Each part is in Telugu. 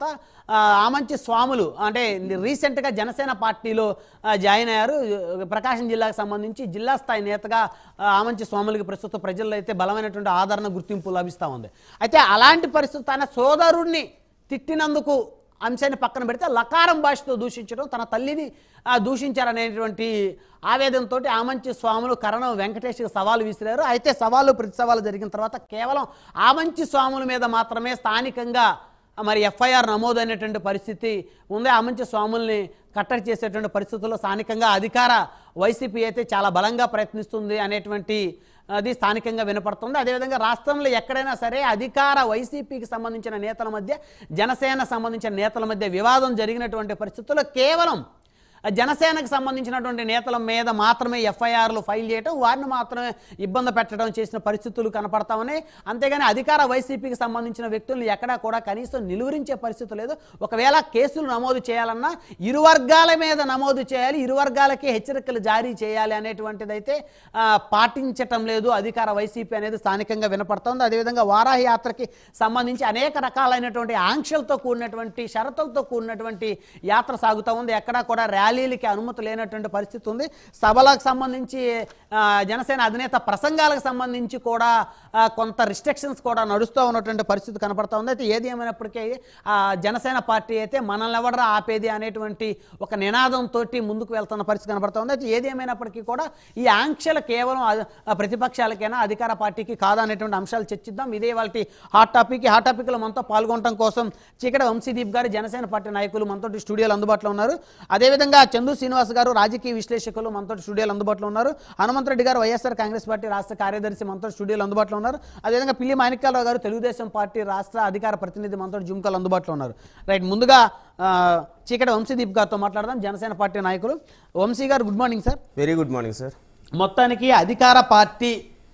ఆ, ఆమంచి స్వాములు అంటే రీసెంట్గా జనసేన పార్టీలో ఆ, జాయిన్ అయ్యారు ప్రకాశం జిల్లాకు సంబంధించి జిల్లా స్థాయి నేతగా ఆ, ఆమంచి స్వాములకి ప్రస్తుతం ప్రజల్లో అయితే బలమైనటువంటి ఆదరణ గుర్తింపు లభిస్తూ ఉంది అయితే అలాంటి పరిస్థితి తన సోదరుణ్ణి తిట్టినందుకు అంశాన్ని పక్కన పెడితే లకారం భాషతో దూషించడం తన తల్లిని ఆ, దూషించారనేటువంటి ఆవేదనతో ఆమంచి స్వాములు కరణం వెంకటేష్కి సవాలు విసిరారు అయితే సవాలు ప్రతి సవాలు జరిగిన తర్వాత కేవలం ఆమంచి స్వాముల మీద మాత్రమే స్థానికంగా మరి ఎఫ్ఐఆర్ నమోదైనటువంటి పరిస్థితి ఉంది ఆమంచి స్వాముల్ని కట్టడి చేసేటువంటి పరిస్థితుల్లో స్థానికంగా అధికార వైసీపీ అయితే చాలా బలంగా ప్రయత్నిస్తుంది అనేటువంటి అది స్థానికంగా వినపడుతుంది అదేవిధంగా రాష్ట్రంలో ఎక్కడైనా సరే అధికార వైసీపీకి సంబంధించిన నేతల మధ్య జనసేన సంబంధించిన నేతల మధ్య వివాదం జరిగినటువంటి పరిస్థితుల్లో కేవలం జనసేనకు సంబంధించినటువంటి నేతల మీద మాత్రమే ఎఫ్ఐఆర్లు ఫైల్ చేయడం వారిని మాత్రమే ఇబ్బంది పెట్టడం చేసిన పరిస్థితులు కనపడతా ఉన్నాయి అంతేగాని అధికార వైసీపీకి సంబంధించిన వ్యక్తులను ఎక్కడా కూడా కనీసం నిలువరించే పరిస్థితి లేదు ఒకవేళ కేసులు నమోదు చేయాలన్నా ఇరు వర్గాల మీద నమోదు చేయాలి ఇరు వర్గాలకి హెచ్చరికలు జారీ చేయాలి అనేటువంటిదైతే ఆ, పాటించటం లేదు అధికార వైసీపీ అనేది స్థానికంగా వినపడుతోంది అదేవిధంగా వారాహి యాత్రకి సంబంధించి అనేక రకాలైనటువంటి ఆంక్షలతో కూడినటువంటి షరతులతో కూడినటువంటి యాత్ర సాగుతూ ఉంది ఎక్కడా కూడా ర్యాలీలకి అనుమతి లేనటువంటి పరిస్థితి ఉంది సభలకు సంబంధించి ఆ, జనసేన అధినేత ప్రసంగాలకు సంబంధించి కూడా ఆ, కొంత రిస్ట్రిక్షన్స్ కూడా నడుస్తూ ఉన్నటువంటి పరిస్థితి కనపడతా ఉంది అయితే ఏది ఏమైనప్పటికీ ఆ, జనసేన పార్టీ అయితే మనల్ని ఎవడరా ఆపేది అనేటువంటి ఒక నినాదంతో ముందుకు వెళ్తున్న పరిస్థితి కనపడతా ఉంది అయితే ఏది ఏమైనప్పటికీ కూడా ఈ ఆంక్షలు కేవలం అ- ఆ ప్రతిపక్షాలకైనా అధికార పార్టీకి కాదా అనేటువంటి అంశాలు చర్చిద్దాం ఇదే వాళ్ళ హాట్ టాపిక్ ఈ హాట్ టాపిక్లో మనతో పాల్గొనడం కోసం చీకట వంశీదీప్ గారు జనసేన పార్టీ నాయకులు మనతో స్టూడియోలో అందుబాటులో ఉన్నారు అదేవిధంగా చందు శ్రీనివాస్ గారు రాజకీయ విశ్లేషకులు మనతో స్టూడియోలో అందుబాటులో ఉన్నారు హనుమంతరెడ్డి గారు వైఎస్ఆర్ కాంగ్రెస్ పార్టీ రాష్ట్ర కార్యదర్శి మనతో స్టూడియోలో అందుబాటులో ఉన్నారు అదేవిధంగా పిల్లి మాణిక్యాలరావు గారు తెలుగుదేశం పార్టీ రాష్ట్ర అధికార ప్రతినిధి మనతో జుమ్కాలు అందుబాటులో ఉన్నారు రైట్ ముందుగా ఆ, చీకట వంశీదీప్ గారితో మాట్లాడదాం జనసేన పార్టీ నాయకులు వంశీ గారు good morning sir very good morning sir మొత్తానికి అధికార పార్టీ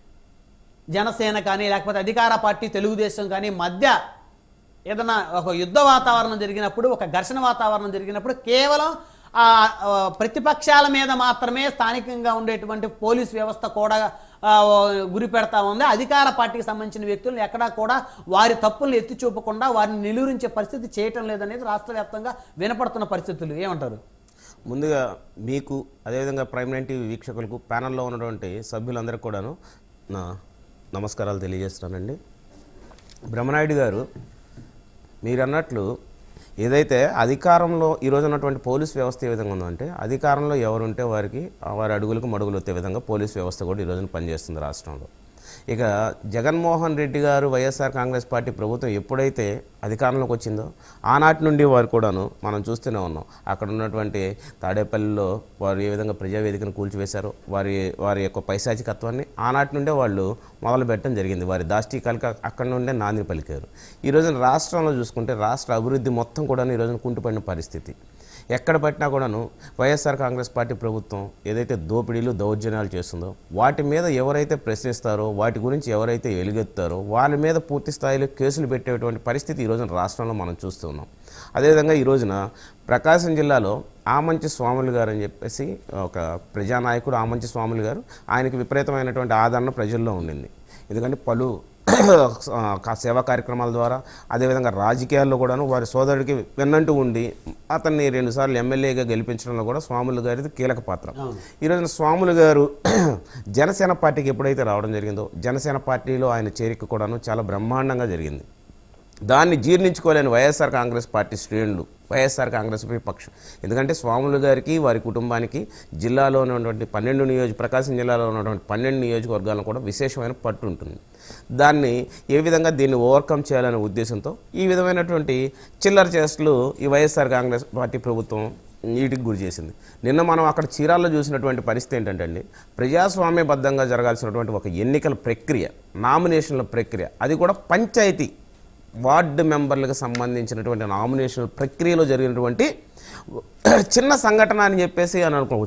జనసేన కానీ లేకపోతే అధికార పార్టీ తెలుగుదేశం కానీ మధ్య ఏదైనా ఒక యుద్ధ వాతావరణం జరిగినప్పుడు ఒక ఘర్షణ వాతావరణం జరిగినప్పుడు కేవలం ఆ ఆ, ప్రతిపక్షాల మీద మాత్రమే స్థానికంగా ఉండేటువంటి పోలీస్ వ్యవస్థ కూడా ఆ, గురి పెడతా ఉంది అధికార పార్టీకి సంబంధించిన వ్యక్తులను ఎక్కడా కూడా వారి తప్పులను ఎత్తి చూపకుండా వారిని నిలువరించే పరిస్థితి చేయటం లేదనేది రాష్ట్ర వ్యాప్తంగా వినపడుతున్న పరిస్థితులు ఏమంటారు ముందుగా మీకు అదేవిధంగా ప్రైమ్ నైన్ టీవీ వీక్షకులకు ప్యానల్లో ఉన్నటువంటి సభ్యులందరికీ కూడాను నా నమస్కారాలు తెలియజేస్తున్నానండి బ్రహ్మనాయుడు గారు మీరు అన్నట్లు ఏదైతే అధికారంలో ఈరోజు ఉన్నటువంటి పోలీస్ వ్యవస్థ ఏ విధంగా ఉందంటే అధికారంలో ఎవరుంటే వారికి ఆ వారి అడుగులకు మడుగులు వచ్చే విధంగా పోలీస్ వ్యవస్థ కూడా ఈరోజు పనిచేస్తుంది రాష్ట్రంలో ఇక జగన్మోహన్ రెడ్డి గారు వైఎస్ఆర్ కాంగ్రెస్ పార్టీ ప్రభుత్వం ఎప్పుడైతే అధికారంలోకి వచ్చిందో ఆనాటి నుండి వారు కూడాను మనం చూస్తూనే ఉన్నాం అక్కడ ఉన్నటువంటి తాడేపల్లిలో వారు ఏ విధంగా ప్రజావేదికను కూల్చివేశారో వారి వారి యొక్క పైశాచికత్వాన్ని ఆనాటి నుండే వాళ్ళు మొదలు పెట్టడం జరిగింది వారి దాష్టీకాలకి అక్కడి నుండే నాంది పలికారు ఈ రోజున రాష్ట్రంలో చూసుకుంటే రాష్ట్ర అభివృద్ధి మొత్తం కూడా ఈ రోజున కుంటుపడిన పరిస్థితి ఎక్కడ పట్టినా కూడాను వైఎస్ఆర్ కాంగ్రెస్ పార్టీ ప్రభుత్వం ఏదైతే దోపిడీలు దౌర్జన్యాలు చేస్తుందో వాటి మీద ఎవరైతే ప్రశ్నిస్తారో వాటి గురించి ఎవరైతే ఎలుగెత్తారో వాళ్ళ మీద పూర్తి స్థాయిలో కేసులు పెట్టేటువంటి పరిస్థితి ఈ రోజున రాష్ట్రంలో మనం చూస్తున్నాం అదేవిధంగా ఈ రోజున ప్రకాశం జిల్లాలో ఆమంచి స్వాములు గారు అని చెప్పేసి ఒక ప్రజానాయకుడు ఆమంచి స్వాములు గారు ఆయనకి విపరీతమైనటువంటి ఆదరణ ప్రజల్లో ఉండింది ఎందుకంటే పలు ఆ, సేవా కార్యక్రమాల ద్వారా అదేవిధంగా రాజకీయాల్లో కూడాను వారి సోదరుడికి వెన్నంటూ ఉండి అతన్ని రెండుసార్లు ఎమ్మెల్యేగా గెలిపించడంలో కూడా స్వాములు గారిది కీలక పాత్ర ఈ రోజున స్వాములు గారు జనసేన పార్టీకి ఎప్పుడైతే రావడం జరిగిందో జనసేన పార్టీలో ఆయన చేరిక కూడాను చాలా బ్రహ్మాండంగా జరిగింది దాన్ని జీర్ణించుకోలేని వైఎస్ఆర్ కాంగ్రెస్ పార్టీ శ్రేణులు వైఎస్ఆర్ కాంగ్రెస్ విపక్షం ఎందుకంటే స్వాములు గారికి వారి కుటుంబానికి జిల్లాలో ఉన్నటువంటి పన్నెండు నియోజక ప్రకాశం జిల్లాలో ఉన్నటువంటి పన్నెండు నియోజకవర్గాలను కూడా విశేషమైన పట్టు ఉంటుంది దాన్ని ఏ విధంగా దీన్ని ఓవర్కమ్ చేయాలనే ఉద్దేశంతో ఈ విధమైనటువంటి చిల్లర చేష్టలు ఈ వైఎస్ఆర్ కాంగ్రెస్ పార్టీ ప్రభుత్వం వీటికి గురి చేసింది నిన్న మనం అక్కడ చీరాల్లో చూసినటువంటి పరిస్థితి ఏంటంటే అండి ప్రజాస్వామ్యబద్ధంగా జరగాల్సినటువంటి ఒక ఎన్నికల ప్రక్రియ నామినేషన్ల ప్రక్రియ అది కూడా పంచాయతీ వార్డు మెంబర్లకు సంబంధించినటువంటి నామినేషన్ ప్రక్రియలో జరిగినటువంటి చిన్న సంఘటన అని చెప్పేసి అని అనుకోవచ్చు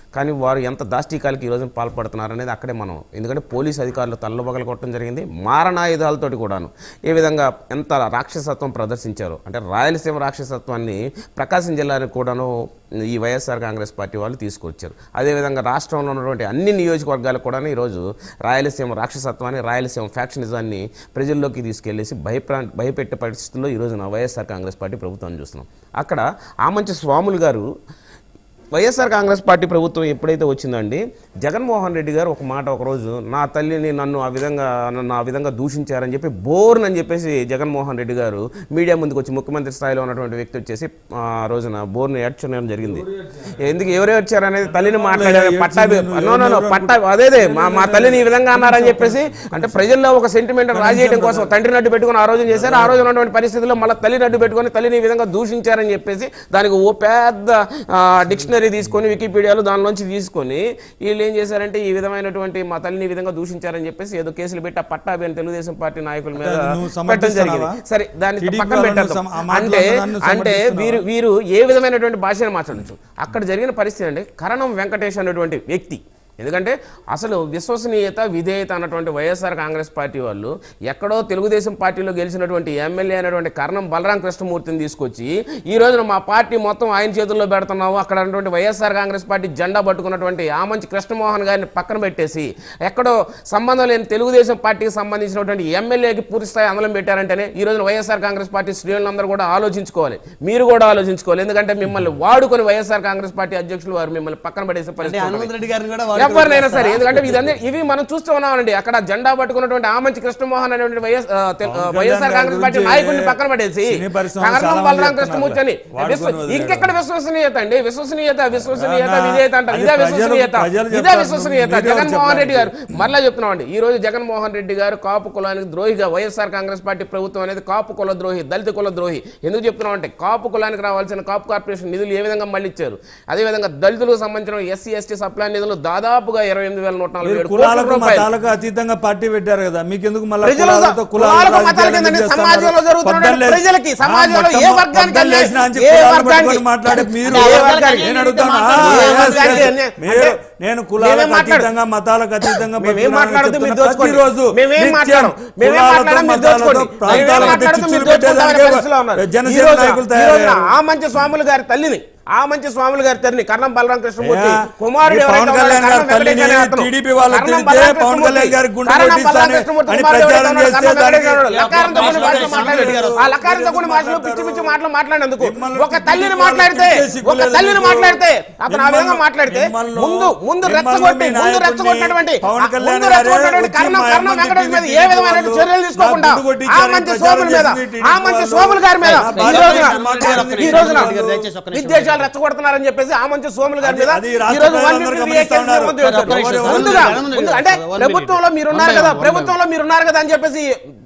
కానీ వారు ఎంత దాష్టికాలకి ఈ రోజున పాల్పడుతున్నారు అనేది అక్కడే మనం ఎందుకంటే పోలీస్ అధికారులు తల్లబగలు కొట్టడం జరిగింది మారణాయుధాలతోటి కూడాను ఏ విధంగా ఎంత రాక్షసత్వం ప్రదర్శించారో అంటే రాయలసీమ రాక్షసత్వాన్ని ప్రకాశం జిల్లానికి కూడాను ఈ వైఎస్ఆర్ కాంగ్రెస్ పార్టీ వాళ్ళు తీసుకొచ్చారు అదేవిధంగా రాష్ట్రంలో ఉన్నటువంటి అన్ని నియోజకవర్గాలకు కూడా ఈరోజు రాయలసీమ రాక్షసత్వాన్ని రాయలసీమ ఫ్యాక్షనిజాన్ని ప్రజల్లోకి తీసుకెళ్లేసి భయప్రా భయపెట్టే పరిస్థితుల్లో ఈ రోజున వైఎస్ఆర్ కాంగ్రెస్ పార్టీ ప్రభుత్వాన్ని చూస్తున్నాం అక్కడ ఆమంచి స్వాములు గారు వైఎస్ఆర్ కాంగ్రెస్ పార్టీ ప్రభుత్వం ఎప్పుడైతే వచ్చిందండి జగన్మోహన్ రెడ్డి గారు ఒక మాట ఒకరోజు నా తల్లిని నన్ను ఆ విధంగా నన్ను ఆ విధంగా దూషించారని చెప్పి బోర్న్ అని చెప్పేసి జగన్మోహన్ రెడ్డి గారు మీడియా ముందుకు వచ్చి ముఖ్యమంత్రి స్థాయిలో ఉన్నటువంటి వ్యక్తి వచ్చేసి ఆ రోజున బోర్ని ఏడ్చడం జరిగింది ఎందుకు ఎవరు ఏడ్చారు అనేది తల్లిని మాట్లాడారు పట్టాభి నో నో నో పట్టా అదేదే మా మా తల్లిని ఈ విధంగా అన్నారని చెప్పేసి అంటే ప్రజల్లో ఒక సెంటిమెంట్ రాజేయడం కోసం తండ్రిని అడ్డు పెట్టుకుని ఆ రోజు చేశారు ఆ రోజు ఉన్నటువంటి పరిస్థితుల్లో మళ్ళీ తల్లిని అడ్డు పెట్టుకొని తల్లిని ఈ విధంగా దూషించారని చెప్పేసి దానికి ఓ పెద్ద డిక్షనరీ తీసుకొని వికీపీడియాలో దానిలోంచి తీసుకొని వీళ్ళు ఏం చేశారంటే ఈ విధమైనటువంటి మా తల్లిని ఈ విధంగా దూషించారని చెప్పేసి ఏదో కేసులు పెట్టి ఆ పట్టాభి అని తెలుగుదేశం పార్టీ నాయకుల మీద అది నువ్వు పెట్టడం సమర్థిస్తున్నావా? జరిగింది సరే దాన్ని టీడీపీ పక్కన వాళ్ళను పెట్టేద్దాం సమ- ఆ మాటలు అంటే నన్ను అంటే సమర్థిస్తున్నావా? వీరు వీరు ఏ విధమైనటువంటి భాషను మాట్లాడచ్చు అక్కడ జరిగిన పరిస్థితి అంటే కరణం వెంకటేష్ అనేటువంటి వ్యక్తి ఎందుకంటే అసలు విశ్వసనీయత విధేయత అన్నటువంటి వైఎస్ఆర్ కాంగ్రెస్ పార్టీ వాళ్ళు ఎక్కడో తెలుగుదేశం పార్టీలో గెలిచినటువంటి ఎమ్మెల్యే అయినటువంటి కర్ణం బలరాం కృష్ణమూర్తిని తీసుకొచ్చి ఈ రోజున మా పార్టీ మొత్తం ఆయన చేతుల్లో పెడుతున్నాము అక్కడ ఉన్నటువంటి వైఎస్ఆర్ కాంగ్రెస్ పార్టీ జెండా పట్టుకున్నటువంటి ఆమంచి కృష్ణమోహన్ గారిని పక్కన పెట్టేసి ఎక్కడో సంబంధం లేని తెలుగుదేశం పార్టీకి సంబంధించినటువంటి ఎమ్మెల్యేకి పూర్తి స్థాయి అమలం పెట్టారంటేనే ఈ రోజున వైఎస్ఆర్ కాంగ్రెస్ పార్టీ శ్రేణులందరూ కూడా ఆలోచించుకోవాలి మీరు కూడా ఆలోచించుకోవాలి ఎందుకంటే మిమ్మల్ని వాడుకొని వైఎస్ఆర్ కాంగ్రెస్ పార్టీ అధ్యక్షులు వారు మిమ్మల్ని పక్కన పడేసే అంటే పరిస్థితి ఉన్నది. హనుమంత్ రెడ్డి గారిని కూడా వాడుకోవడం ఎవరినైనా సరే ఎందుకంటే ఇదన్నీ ఇవి మనం చూస్తూ ఉన్నామండి అక్కడ జెండా పట్టుకున్నటువంటి ఆమంచి కృష్ణమోహన్ అనేటువంటి వైఎస్ ఆ, తె- ఆ, పవన్ వైఎస్ఆర్ కళ్యాణ్ కాంగ్రెస్ పార్టీ గురించి నాయకుడిని పక్కన పడేసి సినీ పరిశ్రమ కరణం చాలా మంది బలరాం చెప్తున్నారు. కృష్ణమూర్తి అని వాడుకొని విశ్వ- వదిలేరు. ఇంకెక్కడ విశ్వసనీయత అండి విశ్వసనీయత విశ్వసనీయత అన్నా, విధేయత అంట అది ఇదే ప్రజలు- విశ్వసనీయత ప్రజలు ఇదే చెప్తారు. విశ్వసనీయత మీరే జగన్మోహన్ రెడ్డి గారు చెప్పండి. మరలా చెప్తున్నామండి ఈ రోజు జగన్మోహన్ రెడ్డి గారు కాపు కులానికి ద్రోహిగా వైఎస్ఆర్ కాంగ్రెస్ పార్టీ ప్రభుత్వం అనేది కాపు కుల ద్రోహి దళిత కుల ద్రోహి ఎందుకు చెప్తున్నామంటే కాపు కులానికి రావాల్సిన కాపు కార్పొరేషన్ నిధులు ఏ విధంగా మళ్ళీ ఇచ్చారు అదేవిధంగా దళితులకు సంబంధించిన ఎస్సీ ఎస్టీ సప్లై నిధులు దాదాపుగా ఇరవై ఎనిమిది వేల నూట నలభై మీరు ఏడు కోట్ల కులాలకు రూపాయలు మతాలకు అతీతంగా పార్టీ పెట్టారు కదా మీకెందుకు మళ్ళీ ప్రజలు కులాలతో కులాలకు కులాలకు మతాలకు రాజకీయాలు ఏంటంటే చేస్తున్నారు? సమాజంలో జరుగుతున్న పొద్దున్నే- ప్రజలకి, ఆ, సమాజంలో ఏ మొత్తం వర్గానికి పొద్దున్నే వెళ్ళి, లేచిన నుంచి ఏ కులాలను వర్గానికి- పట్టుకొని మాట్లాడే మీరు అంటే ఏ వర్గానికి నేను ఏంటి అడుగుతాను మాట్లాడు? ఆ, ఏ yes, వర్గానికి yes. అన్ని- మీరు అంటే నేను మేమేం కులాలకు మాట్లాడు- అతీతంగా మతాలకు అతీతంగా మేమేం బతుకుతున్నానని మాట్లాడుతూ మీరు చెప్తున్నా. దోచుకోండి. ప్రతిరోజు మేమేం నిత్యం మాట్లాడం మేమేం కులాలతో, మాట్లాడడం మీరు మతాలతో, దోచుకోండి మేమేం ప్రాంతాలకు మాట్లాడడం చిచ్చులు మీరు దోచుకుంటామనే పెట్టేదానికే పరిస్థితిలో ఉన్నారు. ఈ జనసేన రోజున- నాయకులు ఈ రోజున తయారయ్యారు ఆ మంచి స్వాములు గారి తల్లిని ఆ మంచి స్వాములు గారి తల్లిని కర్ణం బలరాం కృష్ణమూర్తి ఏ, కుమారుడు ఈ పవన్ ఎవరైతే కళ్యాణ్ ఉన్నాడో గారి కర్ణం తల్లిని వెంకటేష్ అనే అతను. టీడీపీ వాళ్ళు కర్ణం తిడితే బలరాం పవన్ కళ్యాణ్ కృష్ణమూర్తి, గారి గుండె కర్ణం కొట్టిస్తానని బలరాం కృష్ణమూర్తి అని కుమారుడు ప్రచారం ఎవరైతే ఉన్నాడో చేస్తే కర్ణం దానికి వెంకటేష్ అనే లకారంతో కూడిన భాషలో మాట్లాడారు. మాట్లాడాడు. ఆ లకారంతో కూడిన భాషలో పిచ్చి పిచ్చి మాటలు మాట్లాడినందుకు మిమ్మల్ని ఒక తల్లిని తిట్టి మాట్లాడితే వాళ్ళకి తిట్టే ఒక తల్లిని సిగ్గు మాట్లాడితే లేదు అతను ఆ విధంగా మిమ్మల్ని- మాట్లాడితే మిమ్మల్ని- ముందు ముందు మిమ్మల్ని రెచ్చగొట్టి మీ ముందు నాయకుడిని రెచ్చగొట్టినటువంటి పవన్ ఆ కళ్యాణ్ ముందు గారే రెచ్చగొట్టినటువంటి వచ్చి కర్ణం మా కర్ణం అమ్మని వెంకటేష్ మీద తిట్టి ఏ విధమైన వాళ్ళు చర్యలు తీసుకోకుండా నా గుండు ఆ కొట్టించారని మంచి ప్రచారం సోముల మీద చేసింది ఆ మంచి టీడీపీ సోముల గారి మీద వాళ్ళు. ఈ రోజున మాట్లాడింది ఈ రోజున టీడీపీ దయచేసి ఒక్క నిమిషం. విద్వేషాలు రెచ్చగొడుతున్నారని చెప్పేసి ఆ మంచి సోముల గారి మీద అది ఈ రాష్ట్ర రోజు వన్ ప్రజలందరూ ఫిఫ్టీ గమనిస్తా ఉన్నారు. ముందు వచ్చారు. ఒక్క నిమిషం, సార్. ముందుగా వన్ మినిట్, ముందు అంటే వన్ మినిట్. ప్రభుత్వంలో మీరున్నారు వన్ బై కదా వన్, ప్రభుత్వంలో మీరున్నారు కదా అని చెప్పేసి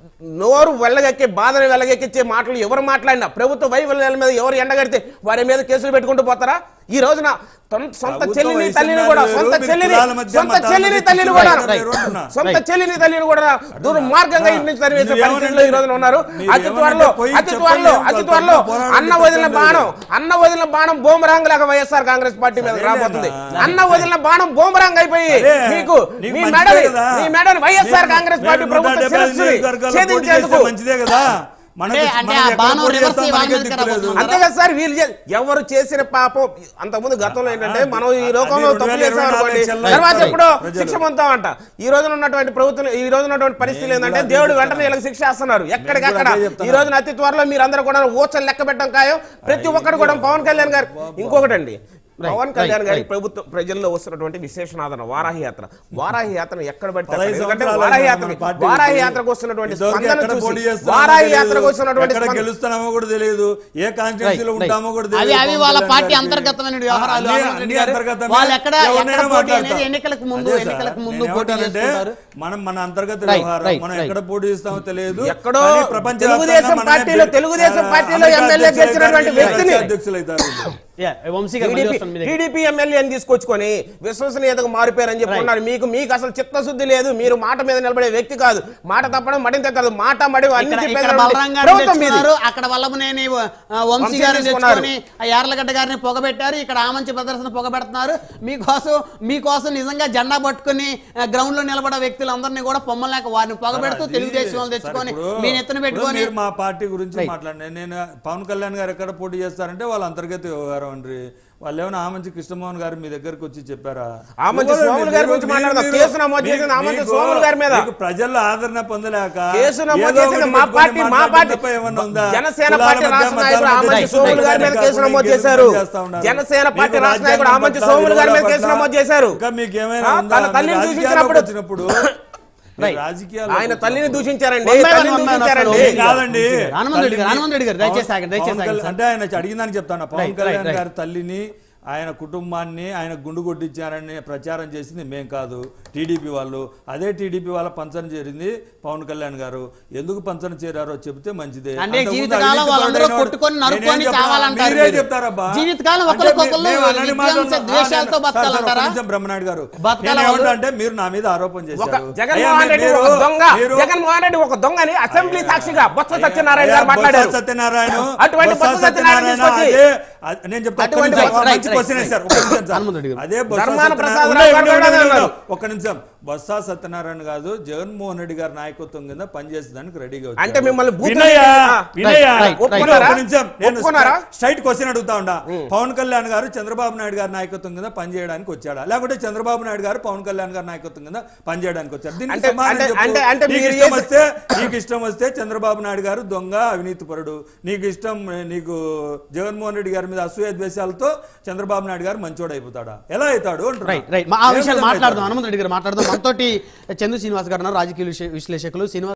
నోరు వెళ్ళగెక్కి బాధని వెళ్ళగెక్కిచ్చే మాటలు ఎవరు మాట్లాడినా ప్రభుత్వ వైఫల్యాల మీద ఎవరు ఎండగడితే వారి మీద కేసులు పెట్టుకుంటూ పోతారా ఈ రోజున తొం- సొంత ప్రభుత్వ చెల్లిని వైఫల్యాలు తల్లిని కూడా వేరు, సొంత మీరు చెల్లిని కులాల మధ్య సొంత మతాల చెల్లిని మధ్య తల్లిని చిచ్చు కూడా పెట్టారు, ఎవరున్నా? సొంత రైట్. చెల్లిని తల్లిని కూడా దుర్మార్గంగా ఇంటి నుంచి తరివేసే మీరు పరిస్థితిలో ఈ రోజున ఉన్నారు మీరు అతి ఏమనంటే త్వరలో పోయి అతి చెప్పండి, త్వరలో వాళ్ళ అతి త్వరలో పోరాటం అన్న వదిలిన చెప్పండి. బాణం అన్న వదిలిన బాణం బూమరాంగ్ లాగా వైఎస్ఆర్ కాంగ్రెస్ పార్టీ మీద సరేనా? రాబోతుంది అన్న వదిలిన బాణం బూమరాంగ్ అయిపోయి సరే. మీకు నీకు మీ మంచిదే మెడని కదా. మీ మెడని వైఎస్ఆర్ నేను- కాంగ్రెస్ పార్టీ నేను ప్రభుత్వ 175 శిరస్సుని నియోజకవర్గాల్లో పోటీ చేస్తే ఛేదించేందుకు మంచిదే కదా మనకు అంటే- అంటే మనకు ఆ ఎక్కడ బాణం పోటీ రివర్స్ చేస్తాం ఈ వాళ్ళ మనకే మీదకి దిక్కులేదు. రాబోతుంది. అంతే కదా సార్ వీళ్ళు చే- ఎవరు చేసిన పాపం అంతకుముందు గతంలో ఏంటంటే మనం ఈ లోకంలో అది తప్పు 2024 చేసాం అనుకోండి చెల్లై తర్వాత ప్రజలు. ఎప్పుడో శిక్ష పొందుతామంట ఈ రోజున ఉన్నటువంటి ప్రభుత్వం ఈ రోజు ఉన్నటువంటి పరిస్థితులు నేను ఏంటంటే కూడా దేవుడు అదే వెంటనే వీళ్ళకి శిక్ష వేస్తున్నారు ఎక్కడికక్కడ అదే చెప్తున్నా. ఈ రోజున అతి త్వరలో మీరందరూ కూడా ఓచలు లెక్క పెట్టడం ఖాయం ప్రతి ఒక్కరు కూడా పవన్ కళ్యాణ్ గారు ఇంకొకటండి పవన్ కళ్యాణ్ గారి ప్రభుత్వం ప్రజల్లో వస్తున్నటువంటి విశేషణాదన వారాహి యాత్ర వారాహి యాత్ర ఎక్కడ పడితే అక్కడ. పదహైదు ఎందుకంటే సంవత్సరాలు వారాహి అయింది యాత్ర మన పార్టీ వారాహి పెట్టి. యాత్రకు వస్తున్నటువంటి ఇంతవరకు స్పందన ఎక్కడ పోటీ చూసి చేస్తామో వారాహి తెలియదు. యాత్రకు వస్తున్నటువంటి ఎక్కడ స్పందన- గెలుస్తున్నామో కూడా తెలియదు ఏ కాన్స్టిట్యూన్సీలో రైట్, ఉంటామో కూడా రైట్. తెలియదు అవి అవి పవన్ వాళ్ళ కళ్యాణ్ పార్టీ గారికి. అంతర్గతమైన వ్యవహారాలు అన్ని- హనుమంత్ రెడ్డి అన్ని గారు. అంతర్గతమే. వాళ్ళు ఎక్కడ ఎవరినైనా ఎక్కడ పోటీ మాట్లాడతారు. అనేది ఎన్నికలకు ముందు అదే సార్. ఎన్నికలకు ముందు నేను పోటీ ఏమంటానంటే, చేసుకుంటారు మనం మన అంతర్గత రైట్, వ్యవహారం రైట్, మనం రైట్. ఎక్కడ పోటీ చేస్తామో తెలియదు ఎక్కడో కానీ ప్రపంచవ్యాప్తంగా తెలుగుదేశం మనమే పార్టీలో బి- తెలుగుదేశం ఆ, పార్టీలో అమెరికా ఎమ్మెల్యే అధ్యక్షులు గెలిచినటువంటి అవుతారు, వ్యక్తిని అధ్యక్షులు అవుతారు యా, వంశీ గారు మళ్ళీ వస్తాను మీ దగ్గర. టీడీపీ ఎమ్మెల్యేని తీసుకొచ్చుకొని విశ్వసనీయతకు మారిపోయారని చెప్పి ఉన్నారు మీకు మీకు అసలు చిత్తశుద్ధి లేదు మీరు మాట మీద నిలబడే వ్యక్తి కాదు మాట తప్పడం మడింత కాదు మాట మడి అన్ని ఇక్కడ- చెప్పేది ఇక్కడ బలరాం గారిని ప్రభుత్వం మీది. తెచ్చుకున్నారు అక్కడ వల్లభనేని ఆ, వంశీ వంశీ గారిని తీసుకున్నారు. తెచ్చుకొని ఆ యార్లగడ్డ గారిని పొగబెట్టారు ఇక్కడ ఆమంచి ప్రదర్శన పొగబెడుతున్నారు మీకోసం మీకోసం నిజంగా జెండా పట్టుకుని గ్రౌండ్ లో నిలబడే వ్యక్తులందరినీ కూడా పొమ్మలేక వారిని పొగబెడుతూ అది- తెలుగుదేశం వాళ్ళు సరే, తెచ్చుకొని ఇప్పుడు- మీ నెత్తిన ఇప్పుడు పెట్టుకొని మీరు మా పార్టీ గురించి Right. మాట్లాడిన నేను పవన్ కళ్యాణ్ గారు ఎక్కడ పోటీ చేస్తారంటే వాళ్ళ అంతర్గత వ్యవహారం అండి వాళ్ళు ఏమైనా ఆమంచి కృష్ణమోహన్ గారు మీ దగ్గరకు వచ్చి చెప్పారా ఆమంచి ఇవ్వలేదు, స్వాములు గారి మీరు- గురించి మాట్లాడదాం. మీరు- కేసు నమోదు మీకు- చేసింది ఆమంచి మీకు- స్వాములు గారి మీద. మీకు ప్రజల్లో ఆదరణ పొందలేక కేసు నమోదు ఏదో చేసింది ఒకటి మా పెట్టుకొని పార్టీ మా మాట్లాడడం పార్టీ తప్ప ఏమన్నా ఉందా? జనసేన కులాల పార్టీ మధ్య, రాష్ట్ర మతాల నాయకుడు మధ్య ఆమంచి రైతు సోములు గారి మీద రైతు కేసు రైతు నమోదు రైతు చేశారు చేస్తా ఉన్నారు. జనసేన మీకు పార్టీ రాష్ట్ర నాయకుడు రాజ్యాంగం ఆమంచి పట్ల సోములు గారి మీద విలువల కేసు పట్ల నమోదు చేశారు ఇంకా మీకు ఏమైనా ఆ, ఉందా? తన తల్లిని మీరు దూషించినప్పుడు రాజకీయాల్లోకి వచ్చినప్పుడు Right. రాజకీయాలు ఆయన తల్లిని దూషించారండి One by one, తల్లిని one by one దూషించారండి వస్తారు. ఏం కాదండి హనుమంత్ రెడ్డి గారు, హనుమంత్ రెడ్డి గారు, దయచేసి పవన్- ఆగండి, దయచేసి పవన్ ఆగండి, కళ్యాణ్ సార్. అంటే ఆయన అడిగిందని చెప్తాను పవన్ Right, కళ్యాణ్ right, గారి తల్లిని ఆయన కుటుంబాన్ని ఆయన గుండు కొట్టించారని ప్రచారం చేసింది మేం కాదు టీడీపీ వాళ్ళు అదే టీడీపీ వాళ్ళ పంచన చేరింది పవన్ కళ్యాణ్ గారు ఎందుకు పంచన చేరారో చెప్తే మంచిదే అంటే అంతకుముందు జీవితకాలం అవినీతి వాళ్ళందరూ పరుడైన వాడు- కొట్టుకొని నేనేం నరుక్కొని చెప్పనా? చావాలంటారు మీరే మీరు. చెప్తారబ్బా జీవితకాలం అంటే ఒకరికొకరు మేము అలాంటి విధ్వంస మాటలు- ద్వేషాలతో ఆ, నేను- సార్, సార్, ఒక్క బతకాలంటారా? నిమిషం బ్రహ్మనాయుడు గారు బతకాల నేను వాళ్ళు- ఏమంటా అంటే మీరు నా మీద ఆరోపణ ఒక చేశారు అయ్యా, జగన్మోహన్ రెడ్డి మీరు- ఒక దొంగ మీరు- జగన్మోహన్ రెడ్డి ఒక దొంగని అసెంబ్లీ సాక్షిగా బొత్స అయ్యా, సత్యనారాయణ అయ్యా, గారు మాట్లాడారు బొత్స సత్యనారాయణ అటువంటి బొత్స బొత్స సత్యనారాయణ తీసుకొచ్చి అదే అ- నేను చెప్తా ఒక్క అటువంటి నిమిషం, బొత్స- మంచి రైట్, క్వశ్చన్ రైట్, సార్ ఒక్క నిమిషం సార్. హనుమంత్ రెడ్డి గారు. అదే బొత్స ధర్మాన సత్యనారాయణ- ప్రసాద్ ఉండే, రావు ఉండే, గారు ఉండే, ఉండే, అన్నారు. ఒక్క నిమిషం బొత్స సత్యనారాయణ కాదు జగన్మోహన్ రెడ్డి గారి నాయకత్వం కింద పనిచేసేదానికి రెడీగా వచ్చారు. అంటే మిమ్మల్ని బూతులు వినయ్యా, ఆ, వినయ్యా, రైట్, రైట్, ఒప్పుకున్నారా? రైట్. ఒక్క నిమిషం, నేను ఒప్పుకున్నారా? స్ట్రైట్ క్వశ్చన్ అడుగుతా ఉండా పవన్ కళ్యాణ్ గారు చంద్రబాబు నాయుడు గారి నాయకత్వం కింద పనిచేయడానికి వచ్చాడా లేకుంటే చంద్రబాబు నాయుడు గారు పవన్ కళ్యాణ్ గారి నాయకత్వం కింద పనిచేయడానికి వచ్చారు దీనికి అంటే- సమాధానం అంటే- చెప్పు. అంటే- అంటే నీకు మీరు ఇష్టం చేసే- వస్తే నీకు ఇష్టం వస్తే చంద్రబాబు నాయుడు గారు దొంగ అవినీతి పరుడు నీకు ఇష్టం నీకు జగన్మోహన్ రెడ్డి గారి మీద అసూయ ద్వేషాలతో చంద్రబాబు నాయుడు గారు మంచోడు అయిపోతాడా ఎలా అవుతాడు అంటున్నా. రైట్ రైట్ మా- ఆ ఏ విషయాలు విధంగా మాట్లాడదాం అవుతాడు? హనుమంత్ రెడ్డి గారు మాట్లాడదాం మనతోటి చందు శ్రీనివాస్ గారు ఉన్నారు రాజకీయ విశ్లే- విశ్లేషకులు శ్రీనివాస్